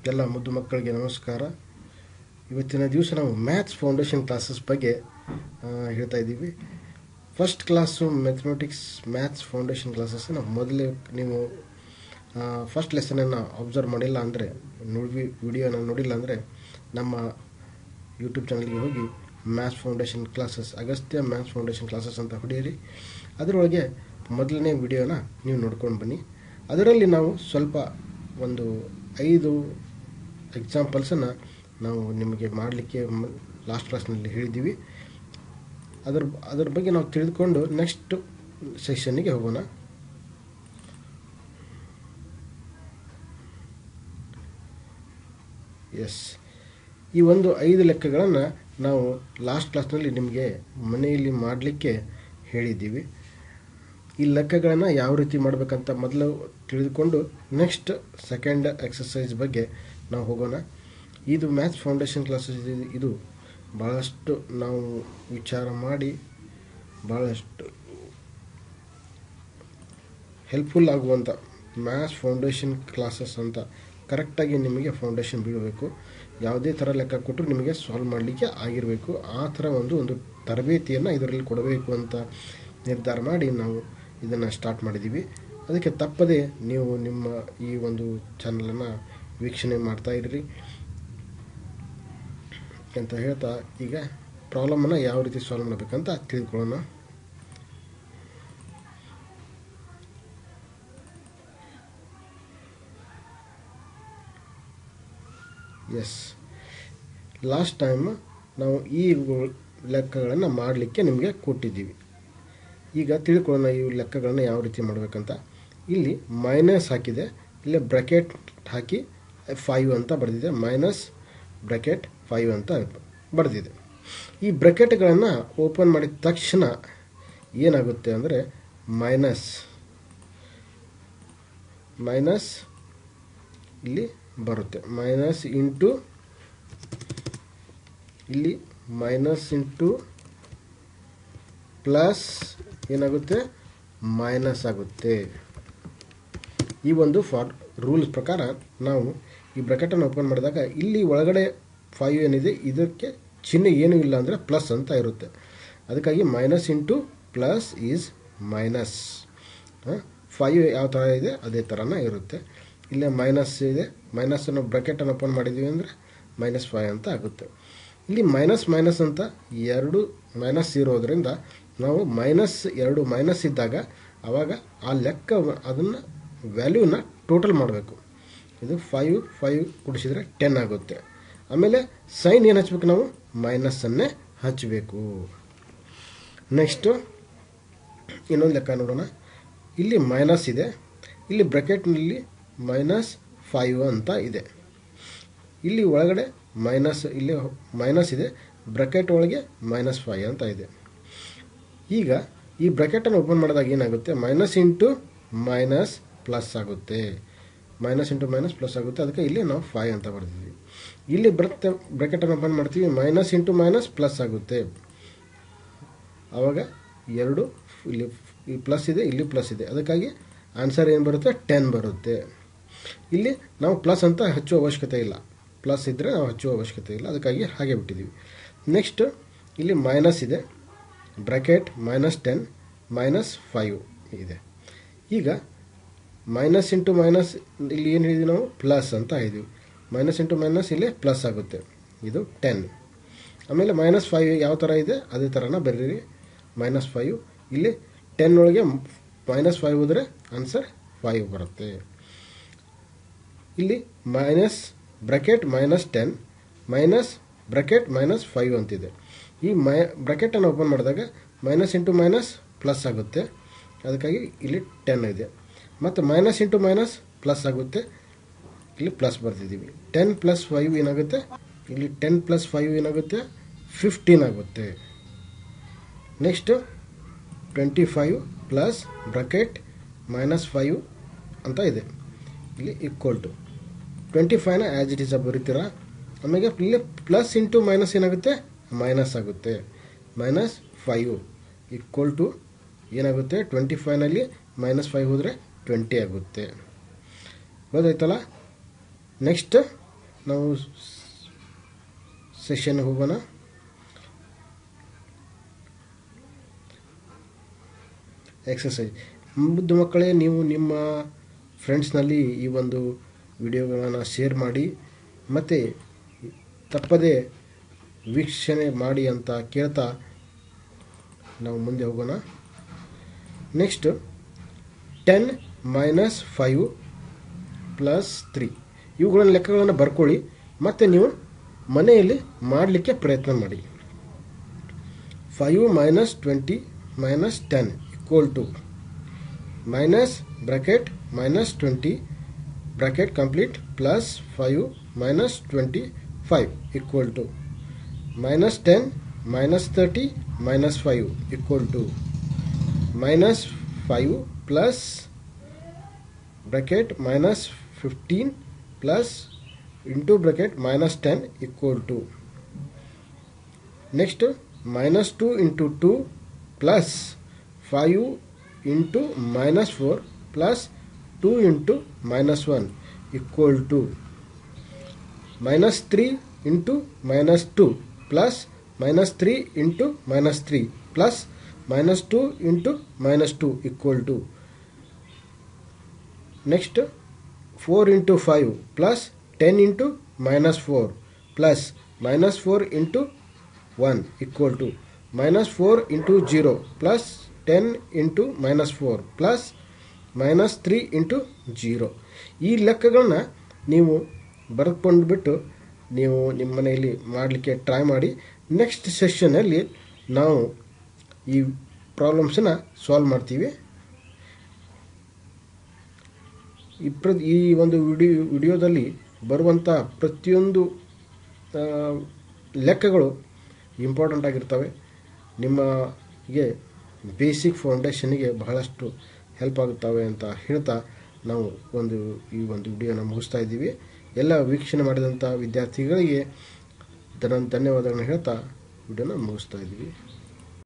ಎಲ್ಲ ಮುದ್ದು ಮಕ್ಕಳಿಗೆ ನಮಸ್ಕಾರ ಇವತ್ತಿನ ದಿವಸ ನಾವು ಮ್ಯಾಥ್ಸ್ ಫೌಂಡೇಶನ್ ಕ್ಲಾಸಸ್ ಬಗ್ಗೆ ಆ, ಹೇಳ್ತಾ ಇದ್ದೀವಿ first class mathematics maths foundation ಕ್ಲಾಸಸ್ನ ಮೊದಲೇ ನೀವು ಫಸ್ಟ್ ಲೆಸನನ್ನು ಅಬ್ಸರ್ವ್ ಮಾಡಿಲ್ಲ ಅಂದರೆ ನೋಡಿ ವಿಡಿಯೋನ ನೋಡಿಲ್ಲ ಅಂದರೆ ನಮ್ಮ ಯೂಟ್ಯೂಬ್ ಚಾನಲ್ಗೆ ಹೋಗಿ maths foundation classes Agastya maths foundation classes ಅಂತ ಹೊಡೆಯಿರಿ ಅದರೊಳಗೆ ಮೊದಲನೇ ವಿಡಿಯೋನ ನೀವು ನೋಡ್ಕೊಂಡು ಬನ್ನಿ ಅದರಲ್ಲಿ ನಾವು ಸ್ವಲ್ಪ ಒಂದು ಐದು ಎಕ್ಸಾಂಪಲ್ಸನ್ನು ನಾವು ನಿಮಗೆ ಮಾಡಲಿಕ್ಕೆ ಲಾಸ್ಟ್ ಕ್ಲಾಸ್ನಲ್ಲಿ ಹೇಳಿದ್ದೀವಿ ಅದರ ಅದರ ಬಗ್ಗೆ ನಾವು ತಿಳಿದುಕೊಂಡು ನೆಕ್ಸ್ಟ್ ಸೆಷನ್ನಿಗೆ ಹೋಗೋಣ ಎಸ್ ಈ ಒಂದು ಐದು ಲೆಕ್ಕಗಳನ್ನು ನಾವು ಲಾಸ್ಟ್ ಕ್ಲಾಸ್ನಲ್ಲಿ ನಿಮಗೆ ಮನೆಯಲ್ಲಿ ಮಾಡಲಿಕ್ಕೆ ಹೇಳಿದ್ದೀವಿ ಈ ಲೆಕ್ಕಗಳನ್ನು ಯಾವ ರೀತಿ ಮಾಡಬೇಕಂತ ಮೊದಲು ತಿಳಿದುಕೊಂಡು ನೆಕ್ಸ್ಟ್ ಸೆಕೆಂಡ್ ಎಕ್ಸಸೈಸ್ ಬಗ್ಗೆ ನಾವು ಹೋಗೋಣ ಇದು ಮ್ಯಾಥ್ಸ್ ಫೌಂಡೇಶನ್ ಕ್ಲಾಸಸ್ ಇದು ಭಾಳಷ್ಟು ನಾವು ವಿಚಾರ ಮಾಡಿ ಭಾಳಷ್ಟು ಹೆಲ್ಪ್ಫುಲ್ ಆಗುವಂಥ ಮ್ಯಾಥ್ಸ್ ಫೌಂಡೇಶನ್ ಕ್ಲಾಸಸ್ ಅಂತ ಕರೆಕ್ಟಾಗಿ ನಿಮಗೆ ಫೌಂಡೇಶನ್ ಬೀಳಬೇಕು ಯಾವುದೇ ಥರ ಲೆಕ್ಕ ಕೊಟ್ಟರು ನಿಮಗೆ ಸಾಲ್ವ್ ಮಾಡಲಿಕ್ಕೆ ಆಗಿರಬೇಕು ಆ ಥರ ಒಂದು ಒಂದು ತರಬೇತಿಯನ್ನು ಇದರಲ್ಲಿ ಕೊಡಬೇಕು ಅಂತ ನಿರ್ಧಾರ ಮಾಡಿ ನಾವು ಇದನ್ನು ಸ್ಟಾರ್ಟ್ ಮಾಡಿದ್ದೀವಿ ಅದಕ್ಕೆ ತಪ್ಪದೆ ನೀವು ನಿಮ್ಮ ಈ ಒಂದು ಚಾನಲನ್ನು ವೀಕ್ಷಣೆ ಮಾಡ್ತಾ ಇರ್ರಿ ಅಂತ ಹೇಳ್ತಾ ಈಗ ಪ್ರಾಬ್ಲಮನ್ನು ಯಾವ ರೀತಿ ಸಾಲ್ವ್ ಮಾಡಬೇಕಂತ ತಿಳಿದುಕೊಳ್ಳೋಣ ಎಸ್ ಲಾಸ್ಟ್ ಟೈಮ್ ನಾವು ಈ ಲೆಕ್ಕಗಳನ್ನು ಮಾಡಲಿಕ್ಕೆ ನಿಮಗೆ ಕೊಟ್ಟಿದ್ದೀವಿ ಈಗ ತಿಳ್ಕೊಳ್ಳೋಣ ಈ ಲೆಕ್ಕಗಳನ್ನು ಯಾವ ರೀತಿ ಮಾಡಬೇಕಂತ ಇಲ್ಲಿ ಮೈನಸ್ ಹಾಕಿದೆ ಇಲ್ಲಿ ಬ್ರ್ಯಾಕೆಟ್ ಹಾಕಿ ಫೈವ್ ಅಂತ ಬರೆದಿದೆ ಮೈನಸ್ ಬ್ರ್ಯಾಕೆಟ್ ಫೈವ್ ಅಂತ ಬರೆದಿದೆ ಈ ಬ್ರ್ಯಾಕೆಟ್ಗಳನ್ನು ಓಪನ್ ಮಾಡಿದ ತಕ್ಷಣ ಏನಾಗುತ್ತೆ ಅಂದರೆ ಮೈನಸ್ ಮೈನಸ್ ಇಲ್ಲಿ ಬರುತ್ತೆ ಮೈನಸ್ ಇಂಟು ಇಲ್ಲಿ ಮೈನಸ್ ಇಂಟು ಪ್ಲಸ್ ಏನಾಗುತ್ತೆ ಮೈನಸ್ ಆಗುತ್ತೆ ಈ ಒಂದು ಫಾರ್ ರೂಲ್ಸ್ ಪ್ರಕಾರ ನಾವು ಈ ಬ್ರ್ಯಾಕೆಟನ್ನು ಓಪನ್ ಮಾಡಿದಾಗ ಇಲ್ಲಿ ಒಳಗಡೆ ಫೈವ್ ಏನಿದೆ ಇದಕ್ಕೆ ಚಿಹ್ನೆ ಏನೂ ಇಲ್ಲ ಅಂದರೆ ಪ್ಲಸ್ ಅಂತ ಇರುತ್ತೆ ಅದಕ್ಕಾಗಿ minus into plus is minus five ಯಾವ ಥರ ಇದೆ ಅದೇ ಥರನೇ ಇರುತ್ತೆ ಇಲ್ಲೇ ಮೈನಸ್ ಇದೆ ಮೈನಸ್ಸನ್ನು ಬ್ರ್ಯಾಕೆಟನ್ನು ಓಪನ್ ಮಾಡಿದ್ದೀವಿ ಅಂದರೆ ಮೈನಸ್ ಫೈವ್ ಅಂತ ಆಗುತ್ತೆ ಇಲ್ಲಿ ಮೈನಸ್ ಮೈನಸ್ ಅಂತ ಎರಡು ಮೈನಸ್ ಇರೋದ್ರಿಂದ ನಾವು ಮೈನಸ್ ಎರಡು ಮೈನಸ್ ಇದ್ದಾಗ ಆವಾಗ ಆ ಲೆಕ್ಕ ಅದನ್ನು ವ್ಯಾಲ್ಯೂನ ಟೋಟಲ್ ಮಾಡಬೇಕು ಇದು ಫೈವ್ ಫೈವ್ ಕುಡಿಸಿದರೆ ಟೆನ್ ಆಗುತ್ತೆ ಆಮೇಲೆ ಸೈನ್ ಏನು ಹಚ್ಬೇಕು ನಾವು ಮೈನಸ್ಸನ್ನೇ ಹಚ್ಚಬೇಕು ನೆಕ್ಸ್ಟು ಇನ್ನೊಂದು ಲೆಕ್ಕ ನೋಡೋಣ ಇಲ್ಲಿ ಮೈನಸ್ ಇದೆ ಇಲ್ಲಿ ಬ್ರ್ಯಾಕೆಟ್ನಲ್ಲಿ ಮೈನಸ್ ಫೈವ್ ಅಂತ ಇದೆ ಇಲ್ಲಿ ಒಳಗಡೆ ಮೈನಸ್ ಇಲ್ಲಿ ಮೈನಸ್ ಇದೆ ಬ್ರ್ಯಾಕೆಟ್ ಒಳಗೆ ಮೈನಸ್ ಫೈವ್ ಅಂತ ಇದೆ ಈಗ ಈ ಬ್ರ್ಯಾಕೆಟನ್ನು ಓಪನ್ ಮಾಡಿದಾಗ ಏನಾಗುತ್ತೆ ಮೈನಸ್ ಇಂಟು ಮೈನಸ್ ಪ್ಲಸ್ ಆಗುತ್ತೆ ಮೈನಸ್ ಇಂಟು ಮೈನಸ್ ಪ್ಲಸ್ ಆಗುತ್ತೆ ಅದಕ್ಕೆ ಇಲ್ಲಿ ನಾವು ಫೈವ್ ಅಂತ ಬರ್ತೀವಿ ಇಲ್ಲಿ ಬರುತ್ತೆ ಬ್ರ್ಯಾಕೆಟನ್ನು ಓಪನ್ ಮಾಡ್ತೀವಿ ಮೈನಸ್ ಇಂಟು ಮೈನಸ್ ಪ್ಲಸ್ ಆಗುತ್ತೆ ಆವಾಗ ಎರಡು ಇಲ್ಲಿ ಈ ಪ್ಲಸ್ ಇದೆ ಇಲ್ಲಿ ಪ್ಲಸ್ ಇದೆ ಅದಕ್ಕಾಗಿ ಆನ್ಸರ್ ಏನು ಬರುತ್ತೆ ಟೆನ್ ಬರುತ್ತೆ ಇಲ್ಲಿ ನಾವು ಪ್ಲಸ್ ಅಂತ ಹಚ್ಚುವ ಅವಶ್ಯಕತೆ ಇಲ್ಲ ಪ್ಲಸ್ ಇದ್ದರೆ ನಾವು ಹಚ್ಚುವ ಅವಶ್ಯಕತೆ ಇಲ್ಲ ಅದಕ್ಕಾಗಿ ಹಾಗೆ ಬಿಟ್ಟಿದ್ದೀವಿ ನೆಕ್ಸ್ಟ್ ಇಲ್ಲಿ ಮೈನಸ್ ಇದೆ bracket minus ten minus five ಇದೆ ಈಗ ಮೈನಸ್ ಇಂಟು ಮೈನಸ್ ಇಲ್ಲಿ ಏನು ಹೇಳಿದ್ವಿ ನಾವು ಪ್ಲಸ್ ಅಂತ ಹೇಳಿದ್ವಿ ಮೈನಸ್ ಇಂಟು ಮೈನಸ್ ಇಲ್ಲಿ ಪ್ಲಸ್ ಆಗುತ್ತೆ ಇದು ಟೆನ್ ಆಮೇಲೆ ಮೈನಸ್ ಫೈವ್ ಯಾವ ಥರ ಇದೆ ಅದೇ ಥರನ ಬರೀರಿ ಮೈನಸ್ ಫೈವ್ ಇಲ್ಲಿ ಟೆನ್ ಒಳಗೆ ಮೈನಸ್ ಫೈವ್ ಹೋದರೆ ಆನ್ಸರ್ ಫೈವ್ ಬರುತ್ತೆ ಇಲ್ಲಿ minus bracket minus ten minus bracket minus five ಅಂತಿದೆ ಈ ಮೈ ಬ್ರ್ಯಾಕೆಟನ್ನು ಓಪನ್ ಮಾಡಿದಾಗ ಮೈನಸ್ ಇಂಟು ಮೈನಸ್ ಪ್ಲಸ್ ಆಗುತ್ತೆ ಅದಕ್ಕಾಗಿ ಇಲ್ಲಿ ಟೆನ್ ಇದೆ ಮತ್ತು ಮೈನಸ್ ಇಂಟು ಮೈನಸ್ ಪ್ಲಸ್ ಆಗುತ್ತೆ ಇಲ್ಲಿ ಪ್ಲಸ್ ಬರ್ತಿದ್ದೀವಿ ಟೆನ್ ಪ್ಲಸ್ ಫೈವ್ ಏನಾಗುತ್ತೆ ಇಲ್ಲಿ ಟೆನ್ ಪ್ಲಸ್ ಫೈವ್ ಏನಾಗುತ್ತೆ ಫಿಫ್ಟೀನ್ ಆಗುತ್ತೆ next twenty five plus bracket minus five ಅಂತ ಇದೆ ಇಲ್ಲಿ ಈಕ್ವಲ್ ಟು ಟ್ವೆಂಟಿ ಫೈವ್ನ ಆ್ಯಸ್ ಇಟ್ ಈಸ್ ಬರೀತೀರಾ ಆಮೇಲೆ ಇಲ್ಲಿ ಪ್ಲಸ್ ಇಂಟು ಮೈನಸ್ ಏನಾಗುತ್ತೆ ಮೈನಸ್ ಆಗುತ್ತೆ ಮೈನಸ್ ಫೈವ್ ಈಕ್ವಲ್ ಟು ಏನಾಗುತ್ತೆ ಟ್ವೆಂಟಿ ಫೈವ್ನಲ್ಲಿ ಮೈನಸ್ ಫೈವ್ ಹೋದರೆ ಟ್ವೆಂಟಿ ಆಗುತ್ತೆ ಗೊತ್ತಾಯ್ತಲ್ಲ ನೆಕ್ಸ್ಟ್ ನಾವು ಸೆಷನ್ ಹೋಗೋಣ ಎಕ್ಸಸೈಸ್ ಮುದ್ದು ಮಕ್ಕಳೇ ನೀವು ನಿಮ್ಮ ಫ್ರೆಂಡ್ಸ್ನಲ್ಲಿ ಈ ಒಂದು ವಿಡಿಯೋಗಳನ್ನು ಶೇರ್ ಮಾಡಿ ಮತ್ತು ತಪ್ಪದೇ ವೀಕ್ಷಣೆ ಮಾಡಿ ಅಂತ ಕೇಳ್ತಾ ನಾವು ಮುಂದೆ ಹೋಗೋಣ next ten minus five plus three ಇವುಗಳ ಲೆಕ್ಕಗಳನ್ನು ಬರ್ಕೊಳ್ಳಿ ಮತ್ತು ನೀವು ಮನೆಯಲ್ಲಿ ಮಾಡಲಿಕ್ಕೆ ಪ್ರಯತ್ನ ಮಾಡಿ five minus twenty minus ten equal to minus bracket minus twenty bracket complete plus five minus twenty five equal to minus ten minus thirty minus five equal to minus five plus bracket minus fifteen plus into bracket minus ten equal to next minus two into two plus five into minus four plus two into minus one equal to minus three into minus two plus minus three into minus three plus minus two into minus two equal to next four into five plus ten into minus four plus minus four into one equal to minus four into zero plus ten into minus four plus minus three into zero ಈ ಲೆಕ್ಕಗಳನ್ನ ನೀವು ಬರೆದುಕೊಂಡು ಬಿಟ್ಟು ನೀವು ನಿಮ್ಮ ಮನೆಯಲ್ಲಿ ಮಾಡಲಿಕ್ಕೆ try ಮಾಡಿ next ಸೆಷನಲ್ಲಿ ನಾವು ಈ ಪ್ರಾಬ್ಲಮ್ಸನ್ನ ಸಾಲ್ವ್ ಮಾಡ್ತೀವಿ ಈ ಪ್ರ ಈ ಒಂದು ವಿಡಿಯೋ ವಿಡಿಯೋದಲ್ಲಿ ಬರುವಂಥ ಪ್ರತಿಯೊಂದು ಆ, ಲೆಕ್ಕಗಳು ಇಂಪಾರ್ಟೆಂಟ್ ಆಗಿರ್ತವೆ ನಿಮಗೆ ಬೇಸಿಕ್ ಫೌಂಡೇಶನ್ಗೆ ಬಹಳಷ್ಟು ಹೆಲ್ಪ್ ಆಗುತ್ತವೆ ಅಂತ ಹೇಳ್ತಾ ನಾವು ಒಂದು ಈ ಒಂದು ವಿಡಿಯೋನ ಮುಗಿಸ್ತಾ ಇದ್ದೀವಿ ಎಲ್ಲ ವೀಕ್ಷಣೆ ಮಾಡಿದಂಥ ವಿದ್ಯಾರ್ಥಿಗಳಿಗೆ ಧನ ಧನ್ಯವಾದಗಳನ್ನ ಹೇಳ್ತಾ ವಿಡಿಯೋನ ಮುಗಿಸ್ತಾ ಇದ್ದೀವಿ